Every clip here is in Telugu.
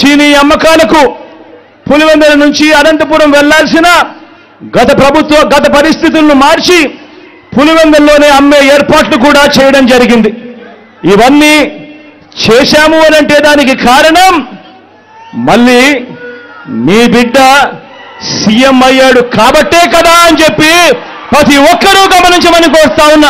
చీనీ అమ్మకాలకు పులివెందుల నుంచి అనంతపురం వెళ్లాల్సిన గత ప్రభుత్వ గత పరిస్థితులను మార్చి పులివెందుల్లోనే అమ్మే ఏర్పాట్లు కూడా చేయడం జరిగింది ఇవన్నీ చేశాము అని అంటే దానికి కారణం మళ్ళీ మీ బిడ్డ సీఎం అయ్యాడు కాబట్టే కదా అని చెప్పి ప్రతి ఒక్కరూ గమనించమని కోరుతా ఉన్నా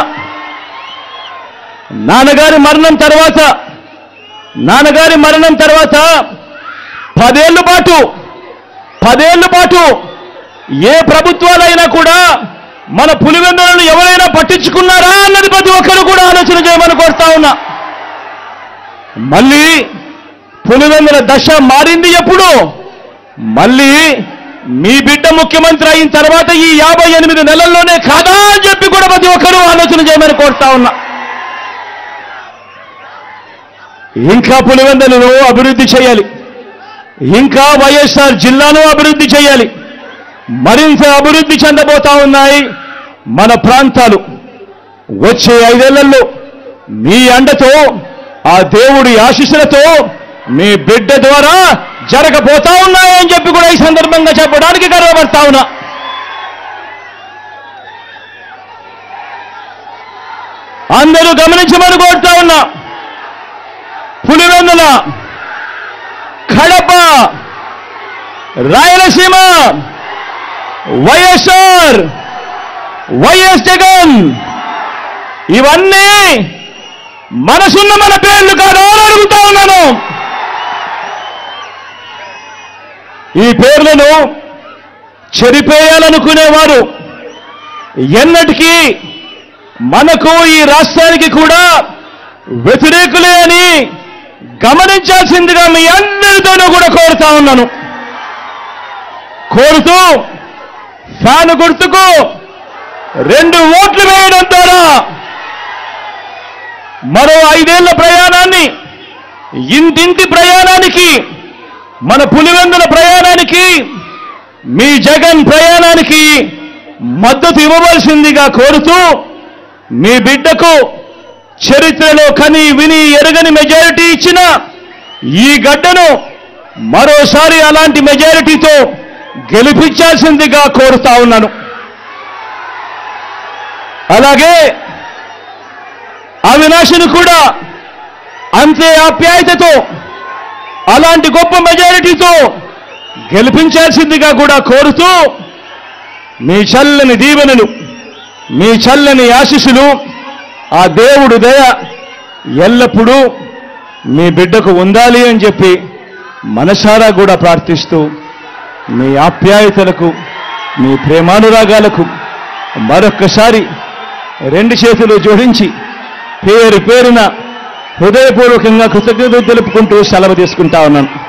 నాన్నగారి మరణం తర్వాత నాన్నగారి మరణం తర్వాత పదేళ్ల పాటు పదేళ్ల పాటు ఏ ప్రభుత్వాలైనా కూడా మన పులివెందులను ఎవరైనా పట్టించుకున్నారా అన్నది ప్రతి ఒక్కరు కూడా ఆలోచన చేయమని కోరుతా ఉన్నా మళ్ళీ పులివెందుల దశ మారింది ఎప్పుడు మళ్ళీ మీ బిడ్డ ముఖ్యమంత్రి అయిన తర్వాత ఈ యాభై ఎనిమిది నెలల్లోనే కాదా అని చెప్పి కూడా ప్రతి ఒక్కరూ ఆలోచన చేయమని కోరుతా ఉన్నా ఇంకా పులివెందులను అభివృద్ధి చేయాలి ఇంకా వైఎస్ఆర్ జిల్లాను అభివృద్ధి చేయాలి మరింత అభివృద్ధి చెందబోతా ఉన్నాయి మన ప్రాంతాలు వచ్చే ఐదేళ్లలో మీ అండతో ఆ దేవుడి ఆశీస్సులతో మీ బిడ్డ ద్వారా జరగబోతా ఉన్నాయని చెప్పి కూడా ఈ సందర్భంగా చెప్పడానికి గర్వపడతా ఉన్నా అందరూ గమనించమని కోరుతా ఉన్నా పులివెందుల కడప రాయలసీమ వైఎస్ఆర్ వైఎస్ జగన్ ఇవన్నీ మనసున్న మన పేర్లు కాదా అని అడుగుతా ఉన్నాను ఈ పేర్లను చెరిపేయాలనుకునేవారు ఎన్నటికీ మనకు ఈ రాష్ట్రానికి కూడా వ్యతిరేకులే అని గమనించాల్సిందిగా మీ అందరితోనూ కూడా కోరుతా ఉన్నాను కోరుతూ ఫ్యాన్ గుర్తుకు రెండు ఓట్లు వేయడం ద్వారా మరో ఐదేళ్ల ప్రయాణాన్ని ఇంటింటి ప్రయాణానికి మన పులివెందుల ప్రయాణానికి మీ జగన్ ప్రయాణానికి మద్దతు ఇవ్వవలసిందిగా కోరుతూ మీ బిడ్డకు చరిత్రలో కని విని ఎరగని మెజారిటీ ఇచ్చిన ఈ గడ్డను మరోసారి అలాంటి మెజారిటీతో గెలిపించాల్సిందిగా కోరుతా ఉన్నాను అలాగే అవినాశుని కూడా అంతే ఆప్యాయతతో అలాంటి గొప్ప మెజారిటీతో గెలిపించాల్సిందిగా కూడా కోరుతూ మీ చల్లని దీవెనలు మీ చల్లని ఆశీస్సులు ఆ దేవుడు దయ ఎల్లప్పుడూ మీ బిడ్డకు ఉండాలి అని చెప్పి మనసారా కూడా ప్రార్థిస్తూ మీ ఆప్యాయతలకు మీ ప్రేమానురాగాలకు మరొక్కసారి రెండు చేతులు జోడించి పేరు పేరున హృదయపూర్వకంగా కృతజ్ఞతలు తెలుపుకుంటూ సెలవు తీసుకుంటా ఉన్నాను